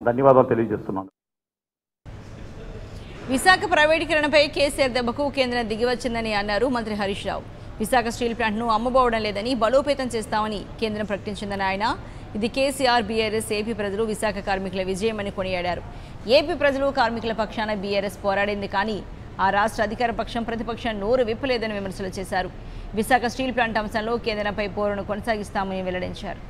ధన్యవాదాలు తెలియజేస్తున్నాను విశాఖ ప్రైవేటీకరణపై కేసీఆర్ దెబ్బకు కేంద్రం దిగివచ్చిందని అన్నారు మంత్రి హరీష్ రావు విశాఖ స్టీల్ ప్లాంట్ను అమ్మబోవడం లేదని బలోపేతం చేస్తామని కేంద్రం ప్రకటించిందని ఆయన ఇది కేసీఆర్ బీఆర్ఎస్ ఏపీ ప్రజలు విశాఖ కార్మికుల విజయమని కొనియాడారు ఏపీ ప్రజలు కార్మికుల పక్షాన బీఆర్ఎస్ పోరాడింది కానీ ఆ రాష్ట్ర అధికార పక్షం ప్రతిపక్షం నోరు విప్పలేదని విమర్శలు చేశారు విశాఖ స్టీల్ ప్లాంట్ అంశంలో కేంద్రంపై పోరును కొనసాగిస్తామని వెల్లడించారు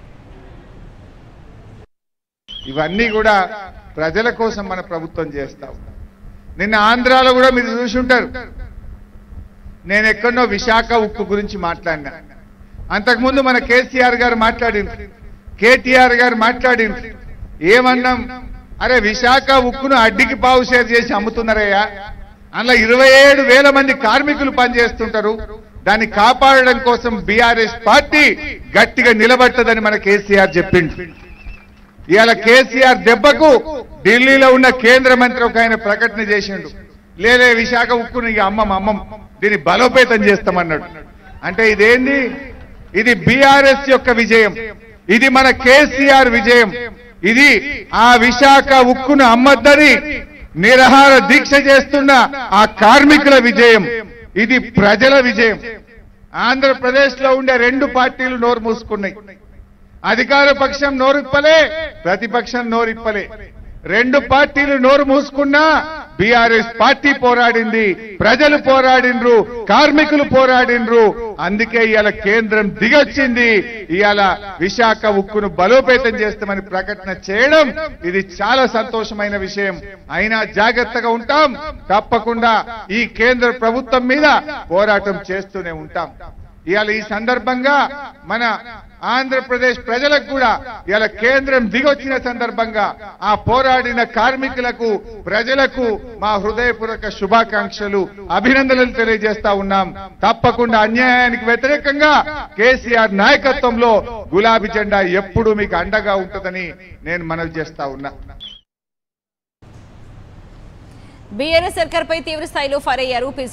ఇవన్నీ కూడా ప్రజల కోసం మన ప్రభుత్వం చేస్తాం నిన్న ఆంధ్రాలో కూడా మీరు చూసి ఉంటారు నేను ఎక్కడో విశాఖ ఉక్కు గురించి మాట్లాడినా అంతకుముందు మన కేసీఆర్ గారు మాట్లాడింది కేటీఆర్ గారు మాట్లాడింది ఏమన్నాం అరే విశాఖ ఉక్కును అడ్డికి పావు షేర్ చేసి అమ్ముతున్నారయ్యా అందులో ఇరవై ఏడు వేల మంది కార్మికులు పనిచేస్తుంటారు దాన్ని కాపాడడం కోసం బీఆర్ఎస్ పార్టీ గట్టిగా నిలబట్టదని మన కేసీఆర్ చెప్పిండు ఇవాళ కేసీఆర్ దెబ్బకు ఢిల్లీలో ఉన్న కేంద్ర మంత్రి ఒక ఆయన ప్రకటన చేసిండు లేలే విశాఖ ఉక్కుని ఇక అమ్మం అమ్మం దీన్ని బలోపేతం చేస్తామన్నాడు అంటే ఇదేంది ఇది బీఆర్ఎస్ యొక్క విజయం ఇది మన కేసీఆర్ విజయం ఇది ఆ విశాఖ ఉక్కును అమ్మద్దని నిరహార దీక్ష చేస్తున్న ఆ కార్మికుల విజయం ఇది ప్రజల విజయం ఆంధ్రప్రదేశ్ లో ఉండే రెండు పార్టీలు నోరు మూసుకున్నాయి అధికార పక్షం నోరిప్పలే ప్రతిపక్షం నోరిప్పలే రెండు పార్టీలు నోరు మూసుకున్నా బీఆర్ఎస్ పార్టీ పోరాడింది ప్రజలు పోరాడిండ్రు కార్మికులు పోరాడిండ్రు అందుకే ఇవాళ కేంద్రం దిగొచ్చింది ఇవాళ విశాఖ ఉక్కును బలోపేతం చేస్తామని ప్రకటన చేయడం ఇది చాలా సంతోషమైన విషయం అయినా జాగ్రత్తగా ఉంటాం తప్పకుండా ఈ కేంద్ర ప్రభుత్వం మీద పోరాటం చేస్తూనే ఉంటాం ఇవాళ ఈ సందర్భంగా మన ఆంధ్రప్రదేశ్ ప్రజలకు కూడా ఇవాళ కేంద్రం దిగొచ్చిన సందర్భంగా ఆ పోరాడిన కార్మికులకు ప్రజలకు మా హృదయపూర్వక శుభాకాంక్షలు అభినందనలు తెలియజేస్తా ఉన్నాం తప్పకుండా అన్యాయానికి వ్యతిరేకంగా కేసీఆర్ నాయకత్వంలో గులాబీ జెండా ఎప్పుడూ మీకు అండగా ఉంటుందని నేను మనవి చేస్తా ఉన్నా బీఆర్ఎస్ సర్కార్పై తీవ్ర స్థాయిలో ఫైర్ అయ్యారు పి